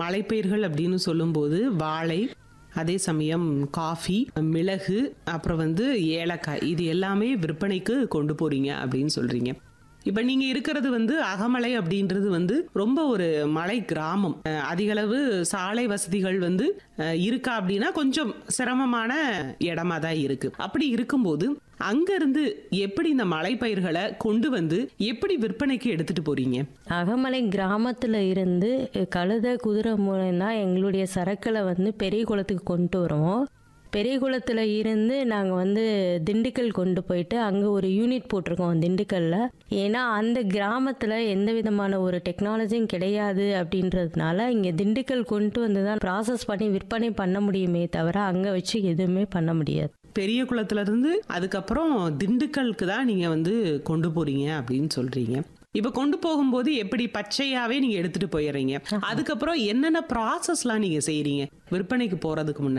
மலைப்பயிர்கள் அப்படின்னு சொல்லும்போது வாழை அதே சமயம் காஃபி மிளகு அப்புறம் வந்து ஏலக்காய் இது எல்லாமே விற்பனைக்கு கொண்டு போறீங்க அப்படின்னு சொல்றீங்க இப்ப நீங்க இருக்கிறது வந்து அகமலை அப்படின்றது வந்து ரொம்ப ஒரு மலை கிராமம் அஹ் அதிக அளவு சாலை வசதிகள் வந்து அஹ் இருக்கா அப்படின்னா கொஞ்சம் சிரமமான இடமா தான் இருக்கு அப்படி இருக்கும்போது அங்க இருந்து எப்படி இந்த மலைப்பயிர்களை கொண்டு வந்து எப்படி விற்பனைக்கு எடுத்துட்டு போறீங்க அகமலை கிராமத்தில் இருந்து கழுதை குதிரை மூலம் தான் எங்களுடைய சரக்குகளை வந்து பெரிய குளத்துக்கு கொண்டு வருவோம் பெரிய குளத்தில் இருந்து நாங்கள் வந்து திண்டுக்கல் கொண்டு போயிட்டு அங்கே ஒரு யூனிட் போட்டிருக்கோம் திண்டுக்கல்ல ஏன்னா அந்த கிராமத்தில் எந்த விதமான ஒரு டெக்னாலஜியும் கிடையாது அப்படின்றதுனால இங்கே திண்டுக்கல் கொண்டு வந்து தான் ப்ராசஸ் பண்ணி விற்பனை பண்ண முடியுமே தவிர அங்கே வச்சு எதுவுமே பண்ண முடியாது பெரிய குளத்துல இருந்து அதுக்கப்புறம் திண்டுக்கலுக்கு தான் நீங்க வந்து கொண்டு போறீங்க அப்படின்னு சொல்றீங்க இப்ப கொண்டு போகும்போது எப்படி பச்சையாவே நீங்க எடுத்துட்டு போயிடுறீங்க அதுக்கப்புறம் என்னென்ன ப்ராசஸ்லாம் நீங்க செய்றீங்க விற்பனைக்கு போறதுக்கு முன்னாடி